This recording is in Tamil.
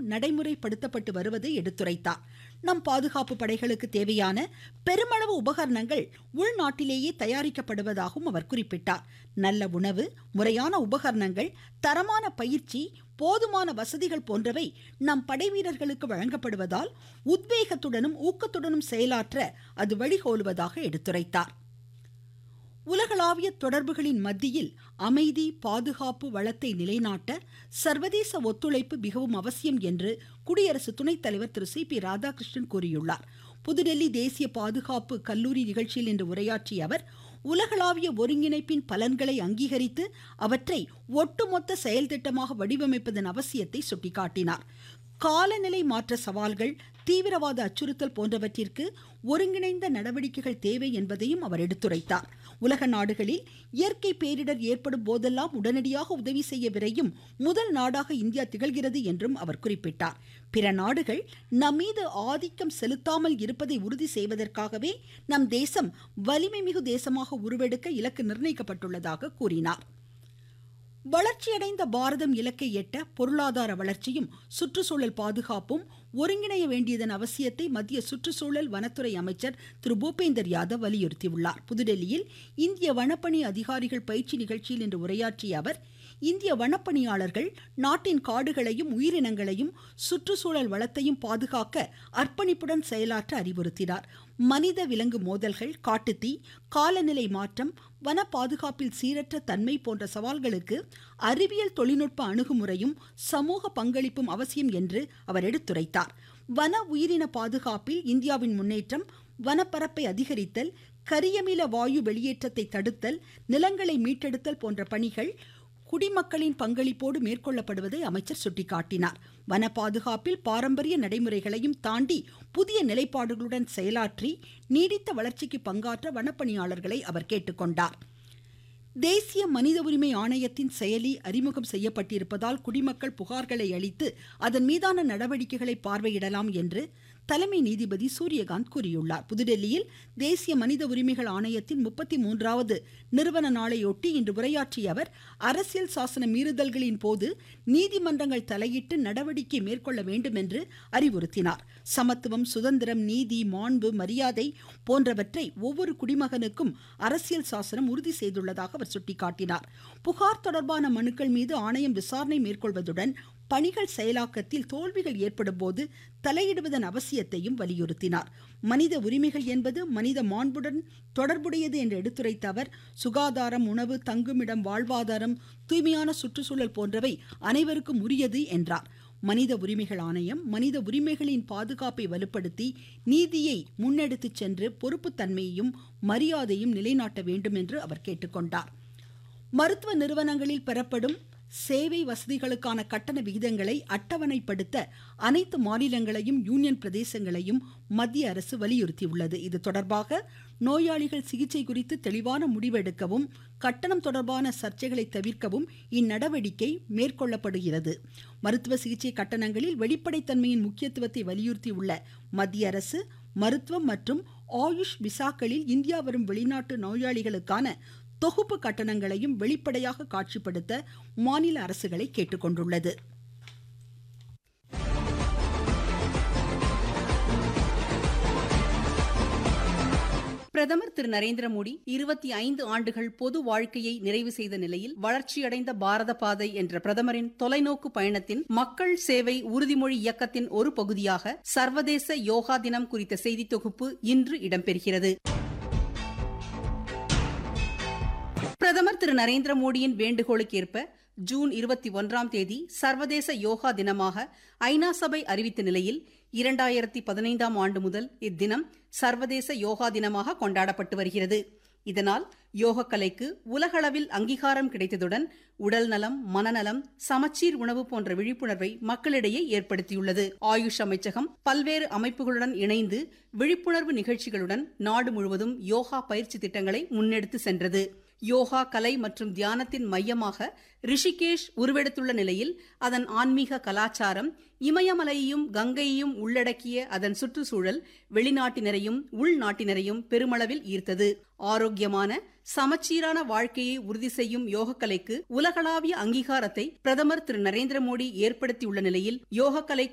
நடைமுறைப்படுத்தப்பட்டு வருவதை எடுத்துரைத்தார் நம் பாதுகாப்பு படைகளுக்கு தேவையான பெருமளவு உபகரணங்கள் உள்நாட்டிலேயே தயாரிக்கப்படுவதாகவும் அவர் குறிப்பிட்டார் நல்ல உணவு முறையான உபகரணங்கள் தரமான பயிற்சி போதுமான வசதிகள் போன்றவை நம் படைவீரர்களுக்கு வழங்கப்படுவதால் உத்வேகத்துடனும் ஊக்கத்துடனும் செயலாற்ற அது வழிகோலுவதாக எடுத்துரைத்தார் உலகளாவிய தொடர்புகளின் மத்தியில் அமைதி பாதுகாப்பு வளத்தை நிலைநாட்ட சர்வதேச ஒத்துழைப்பு மிகவும் அவசியம் என்று குடியரசு துணைத் தலைவர் திரு சி பி ராதாகிருஷ்ணன் கூறியுள்ளார் புதுடெல்லி தேசிய பாதுகாப்பு கல்லூரி நிகழ்ச்சியில் இன்று உரையாற்றிய அவர் உலகளாவிய ஒருங்கிணைப்பின் பலன்களை அங்கீகரித்து அவற்றை ஒட்டுமொத்த செயல் திட்டமாக வடிவமைப்பதன் அவசியத்தை சுட்டிக்காட்டினார் காலநிலை மாற்ற சவால்கள் தீவிரவாத அச்சுறுத்தல் போன்றவற்றிற்கு ஒருங்கிணைந்த நடவடிக்கைகள் தேவை என்பதையும் அவர் எடுத்துரைத்தார் உலக நாடுகளில் இயற்கை பேரிடர் ஏற்படும் போதெல்லாம் உடனடியாக உதவி செய்ய விரையும் முதல் நாடாக இந்தியா திகழ்கிறது என்றும் அவர் குறிப்பிட்டார் பிற நாடுகள் நம்மீது ஆதிக்கம் செலுத்தாமல் இருப்பதை உறுதி செய்வதற்காகவே நம் தேசம் வலிமை மிகு தேசமாக உருவெடுக்க இலக்கு நிர்ணயிக்கப்பட்டுள்ளதாக கூறினார் வளர்ச்சியடைந்த பாரதம் இலக்கை எட்ட பொருளாதார வளர்ச்சியும் சுற்றுச்சூழல் பாதுகாப்பும் ஒருங்கிணைய வேண்டியதன் அவசியத்தை மத்திய சுற்றுச்சூழல் வனத்துறை அமைச்சர் திரு பூபேந்தர் யாதவ் வலியுறுத்தியுள்ளார் புதுடெல்லியில் இந்திய வனப்பணி அதிகாரிகள் பயிற்சி நிகழ்ச்சியில் இன்று உரையாற்றிய அவர் இந்திய வனப்பணியாளர்கள் நாட்டின் காடுகளையும் உயிரினங்களையும் சுற்றுச்சூழல் வளத்தையும் பாதுகாக்க அர்ப்பணிப்புடன் செயலாற்ற அறிவுறுத்தினார் மனித விலங்கு மோதல்கள் காட்டுத்தீ காலநிலை மாற்றம் வன பாதுகாப்பில் சீரற்ற தன்மை போன்ற சவால்களுக்கு அறிவியல் தொழில்நுட்ப அணுகுமுறையும் சமூக பங்களிப்பும் அவசியம் என்று அவர் எடுத்துரைத்தார் வன உயிரின பாதுகாப்பில் இந்தியாவின் முன்னேற்றம் வனப்பரப்பை அதிகரித்தல் கரியமில வாயு வெளியேற்றத்தை தடுத்தல் நிலங்களை மீட்டெடுத்தல் போன்ற பணிகள் குடிமக்களின் பங்களிப்போடு மேற்கொள்ளப்படுவதை அமைச்சர் சுட்டிக்காட்டினார் வன பாதுகாப்பில் பாரம்பரிய நடைமுறைகளையும் தாண்டி புதிய நிலைப்பாடுகளுடன் செயலாற்றி நீடித்த வளர்ச்சிக்கு பங்காற்ற வனப்பணியாளர்களை அவர் கேட்டுக்கொண்டார் தேசிய மனித உரிமை ஆணையத்தின் செயலி அறிமுகம் செய்யப்பட்டிருப்பதால் குடிமக்கள் புகார்களை அளித்து அதன் மீதான நடவடிக்கைகளை பார்வையிடலாம் என்று தலைமை நீதிபதி சூரியகாந்த் கூறியுள்ளார் புதுடெல்லியில் தேசிய மனித உரிமைகள் ஆணையத்தின் முப்பத்தி மூன்றாவது நிறுவன நாளையொட்டி இன்று உரையாற்றிய அவர் அரசியல் சாசன மீறுதல்களின் போது நீதிமன்றங்கள் தலையிட்டு நடவடிக்கை மேற்கொள்ள வேண்டும் என்று அறிவுறுத்தினார் சமத்துவம் சுதந்திரம் நீதி மாண்பு மரியாதை போன்றவற்றை ஒவ்வொரு குடிமகனுக்கும் அரசியல் சாசனம் உறுதி செய்துள்ளதாக அவர் சுட்டிக்காட்டினார் புகார் தொடர்பான மனுக்கள் மீது ஆணையம் விசாரணை மேற்கொள்வதுடன் பணிகள் செயலாக்கத்தில் தோல்விகள் ஏற்படும் போது தலையிடுவதன் அவசியத்தையும் வலியுறுத்தினார் மனித உரிமைகள் என்பது மனித மாண்புடன் தொடர்புடையது என்று எடுத்துரைத்த அவர் சுகாதாரம் உணவு தங்குமிடம் வாழ்வாதாரம் தூய்மையான சுற்றுச்சூழல் போன்றவை அனைவருக்கும் உரியது என்றார் மனித உரிமைகள் ஆணையம் மனித உரிமைகளின் பாதுகாப்பை வலுப்படுத்தி நீதியை முன்னெடுத்து சென்று பொறுப்புத்தன்மையையும் மரியாதையும் நிலைநாட்ட வேண்டும் என்று அவர் கேட்டுக்கொண்டார் மருத்துவ நிறுவனங்களில் பெறப்படும் சேவை வசதிகளுக்கான கட்டண விகிதங்களை அட்டவணைப்படுத்த அனைத்து மாநிலங்களையும் யூனியன் பிரதேசங்களையும் மத்திய அரசு வலியுறுத்தியுள்ளது இது தொடர்பாக நோயாளிகள் சிகிச்சை குறித்து தெளிவான முடிவெடுக்கவும் கட்டணம் தொடர்பான சர்ச்சைகளை தவிர்க்கவும் இந்நடவடிக்கை மேற்கொள்ளப்படுகிறது மருத்துவ சிகிச்சை கட்டணங்களில் வெளிப்படைத்தன்மையின் முக்கியத்துவத்தை வலியுறுத்தியுள்ள மத்திய அரசு மருத்துவம் மற்றும் ஆயுஷ் விசாக்களில் இந்தியா வரும் வெளிநாட்டு நோயாளிகளுக்கான தொகுப்பு கட்டணங்களையும் வெளிப்படையாக காட்சிப்படுத்த மாநில அரசுகளை கேட்டுக்கொண்டுள்ளது பிரதமர் திரு நரேந்திர மோடி இருபத்தி ஐந்து ஆண்டுகள் பொது வாழ்க்கையை நிறைவு செய்த நிலையில் வளர்ச்சியடைந்த பாரத பாதை என்ற பிரதமரின் தொலைநோக்கு பயணத்தின் மக்கள் சேவை உறுதிமொழி இயக்கத்தின் ஒரு பகுதியாக சர்வதேச யோகா தினம் குறித்த செய்தி தொகுப்பு இன்று இடம்பெறுகிறது பிரதமர் திரு நரேந்திர மோடியின் வேண்டுகோளுக்கேற்ப ஜூன் இருபத்தி ஒன்றாம் தேதி சர்வதேச யோகா தினமாக ஐநா சபை அறிவித்த நிலையில் இரண்டாயிரத்தி பதினைந்தாம் ஆண்டு முதல் இத்தினம் சர்வதேச யோகா தினமாக கொண்டாடப்பட்டு வருகிறது இதனால் யோக கலைக்கு உலகளவில் அங்கீகாரம் கிடைத்ததுடன் உடல் நலம் மனநலம் சமச்சீர் உணவு போன்ற விழிப்புணர்வை மக்களிடையே ஏற்படுத்தியுள்ளது ஆயுஷ் அமைச்சகம் பல்வேறு அமைப்புகளுடன் இணைந்து விழிப்புணர்வு நிகழ்ச்சிகளுடன் நாடு முழுவதும் யோகா பயிற்சி திட்டங்களை முன்னெடுத்து சென்றது யோகா கலை மற்றும் தியானத்தின் மையமாக ரிஷிகேஷ் உருவெடுத்துள்ள நிலையில் அதன் ஆன்மீக கலாச்சாரம் இமயமலையையும் கங்கையையும் உள்ளடக்கிய அதன் சுற்றுச்சூழல் வெளிநாட்டினரையும் உள்நாட்டினரையும் பெருமளவில் ஈர்த்தது ஆரோக்கியமான சமச்சீரான வாழ்க்கையை உறுதி செய்யும் யோகக்கலைக்கு உலகளாவிய அங்கீகாரத்தை பிரதமர் திரு நரேந்திர மோடி ஏற்படுத்தியுள்ள நிலையில் யோகக்கலை